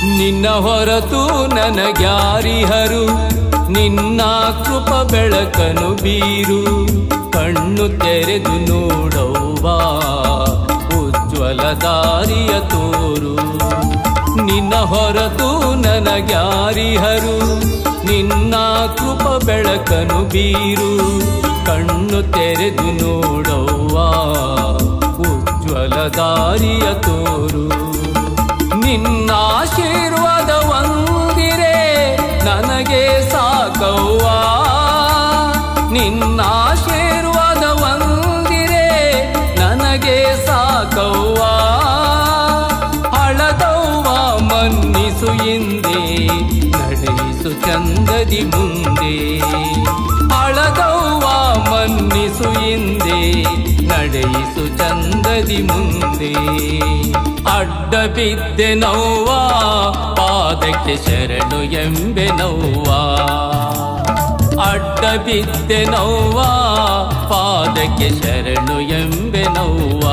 ನಿನ್ನ ಹೊರತು ನನಗ್ಯಾರಿಹರು ನಿನ್ನ ಕೃಪ ಬೆಳಕನು ಬೀರು ಕಣ್ಣು ತೆರೆದು ನೋಡವ್ವಾ ಉಜ್ವಲ ದಾರಿಯ ತೋರು ನಿನ್ನ ಹೊರತು ನನಗ್ಯಾರಿಹರು ನಿನ್ನ ಕೃಪ ಬೆಳಕನು ಬೀರು ಕಣ್ಣು ತೆರೆದು ನೋಡವ್ವಾ ಉಜ್ವಲ ದಾರಿಯ ತೋರು ನಿನ್ನಾಶೀರ್ವಾದ ಒಂದಿರೆ ನನಗೆ ಸಾಕವ್ವ ನಿನ್ನಾಶೀರ್ವಾದ ಒಂದಿರೆ ನನಗೆ ಸಾಕವ್ವ ಹಳದವ್ವ ಮನ್ನಿಸು ಹಿಂದೆ ನಡೆಯಿಸು ಚಂದದಿ ಮುಂದೆ ಹಳದವ್ವ ಮನ್ನಿಸು ಹಿಂದೆ ನಡೆಯಿಸು ಚಂದದಿ ಮುಂದೆ ಅಡ್ಡ ಬಿದ್ದೆ ನೋವ್ವ ಪಾದಕ್ಕೆ ಶರಣು ಎಂಬೆ ನೋವ್ವ ಅಡ್ಡ ಬಿದ್ದೆ ನೋವ್ವ ಪಾದಕ್ಕೆ ಶರಣು ಎಂಬೆ ನೋವ್ವ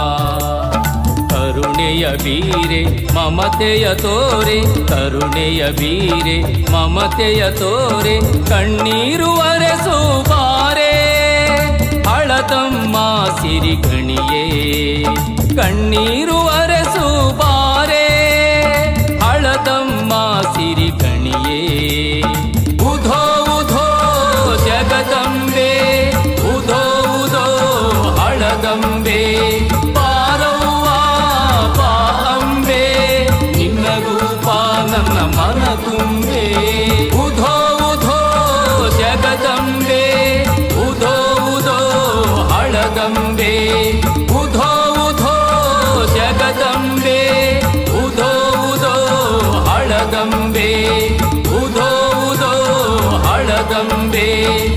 ಕರುಣೆಯ ಬೀರೆ ಮಮತೆಯ ತೋರೆ ಕರುಣೆಯ ಬೀರೆ ಮಮತೆಯ ತೋರೆ ಕಣ್ಣೀರು ಒರೆಸು ಬಾರೆ ಹಳದಮ್ಮ ಸಿರಿ ಗಣಿಯೇ ಕಣ್ಣೀರು ಒರೆಸು ಬಾರೆ ಹಳದಮ್ಮ ಸಿರಿ ಗಣಿಯೇ ಉಧೋ ಉಧೋ ಜಗದಂಬೆ ಉಧೋ ಉಧೋ ಹಳದಂಬೆ ಪಾರವ್ವ ಪಾ ಅಂಬೆ ನಿನ್ನ ರೂಪ ನನ್ನ ಮನ ತುಂಬೆ ಉಧೋ ಉಧೋ ಜಗದಂಬೆ ಉಧೋ ಉಧೋ ಹಳದಂಬೆ ಉಧೋ ಉಧೋ ಜಗದಂಬೆ ಉಧೋ ಉಧೋ ಹಳದಂಬೆ ಉಧೋ ಉಧೋ ಹಳದಂಬೆ